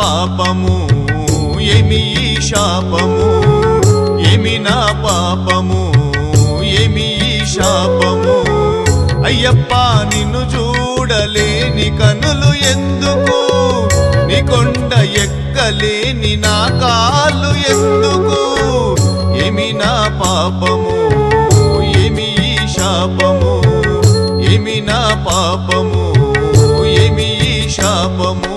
పాపము ఏమి ఈ శాపము ఏమి నా పాపము ఏమి ఈ శాపము అయ్యప్ప నిన్ను చూడలేని కనులు ఎందుకు నీ కొండ ఎక్కలేని నా కాళ్ళు ఎందుకు ఏమి నా పాపము ఏమి ఈ శాపము ఏమి నా పాపము ఏమి ఈ శాపము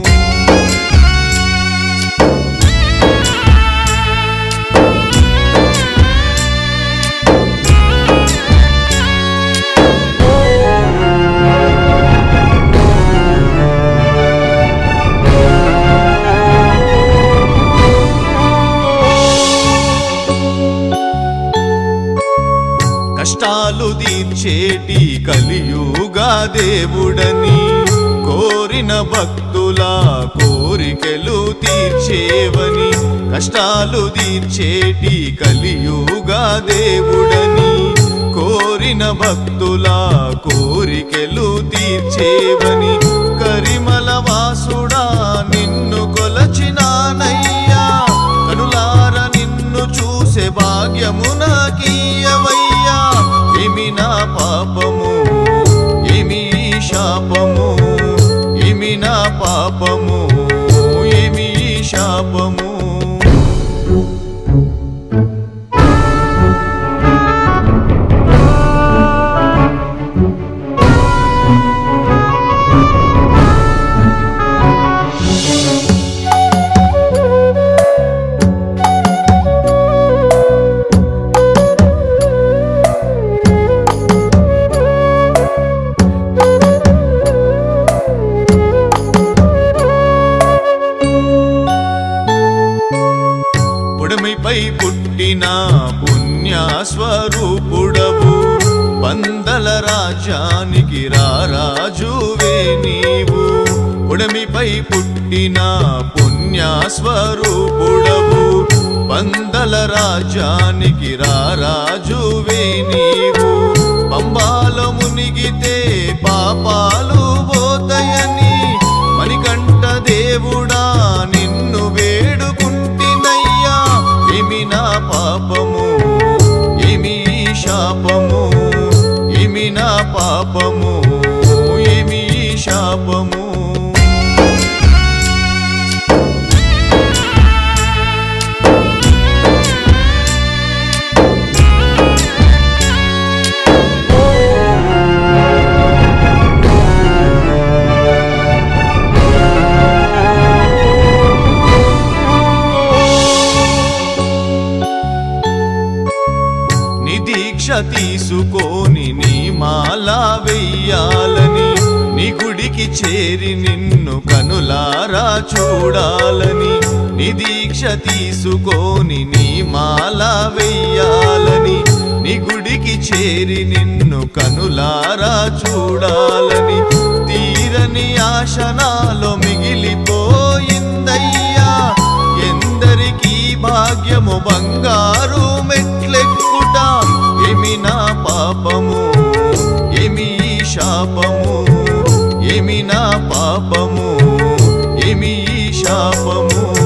కష్టాలు తీర్చేటి కలియుగా దేవుడని కోరిన భక్తుల కోరికలు తీర్చేవని కష్టాలు తీర్చేటి కలియుగా దేవుడని కోరిన భక్తుల కోరికలు తీర్చేవని కరిమల వాసుడా నిన్ను కొలచినానయ్యా కనులార నిన్ను చూసే భాగ్యము నాకీయవయ్యా ఏమి నా పాపము ఏమి ఈ శాపము ఏమి నా పాపము ఏమి ఈ శాపము పుడమిపై పుట్టిన పుణ్యస్వరూపుడవు పందల రాజ్యానికి రారాజువే నీవు పుడమిపై పుట్టిన పుణ్యస్వరూపుడవు పందల రాజ్యానికి రారాజువే నీవు పంబాలో మునిగితే పాపాలు పోతాయని మణికంఠ దేవుడా నిన్ను వేడుకుంటినయ్యా ఏమి నా పాపము ఏమి ఈ శాపము ఏమి నా పాపము ఏమి ఈ శాపము నీ దీక్ష తీసుకొని నీ మాల వెయ్యాలని నీ గుడికి చేరి నిన్ను కనులారా చూడాలని నీ దీక్ష తీసుకొని నీ మాల వెయ్యాలని నీ గుడికి చేరి నిన్ను కనులారా చూడాలని తీరని ఆశనాలో మిగిలిపోయిందయ్యా ఎందరికీ భాగ్యము బంగారు మెట్లెక్కుట ఏమి నా పాపము ఏమి ఈ శాపము ఏమి నా పాపము ఏమి ఈ శాపము